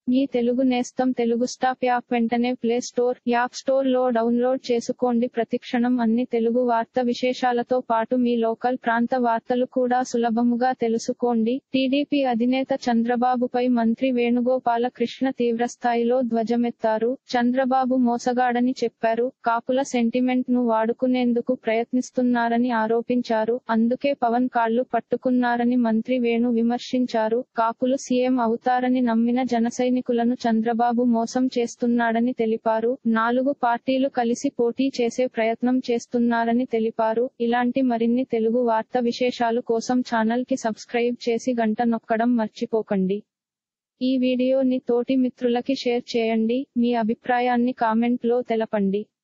మీ తెలుగు నేస్తం Telugu stop app వెంటనే play store app store లో డౌన్లోడ్ చేసుకోండి ప్రతిక్షణం అన్ని తెలుగు వార్త విశేషాలతో పాటు మీ లోకల్ ప్రాంత వార్తలు కూడా సులభముగా తెలుసుకోండి టీడీపీ అధినేత చంద్రబాబుపై మంత్రి వేణుగోపాల కృష్ణ తీవ్రస్థాయిలో ధ్వజమెత్తారు చంద్రబాబు మోసగాడని చెప్పారు కాపుల సెంటిమెంట్ ను వాడుకునేందుకు ప్రయత్నిస్తున్నారని ఆరోపించారు అందుకే పవన్ కాళ్లు పట్టుకున్నారని మంత్రి వేణు విమర్శించారు కాపులు సీఎం అవుతారని నమ్మిన జనసైనికులను చంద్రబాబు మోసం చేస్తున్నాడని తెలిపారు నాలుగు పార్టీలు కలిసి పోటీ చేసే ప్రయత్నం చేస్తున్నారని తెలిపారు ఇలాంటి మరిన్ని తెలుగు వార్త విశేషాలు కోసం ఛానల్ కి సబ్స్క్రైబ్ చేసి గంట నొక్కడం మర్చిపోకండి ఈ వీడియోని తోటి మిత్రులకి షేర్ చేయండి మీ అభిప్రాయాన్ని కామెంట్ లో తెలపండి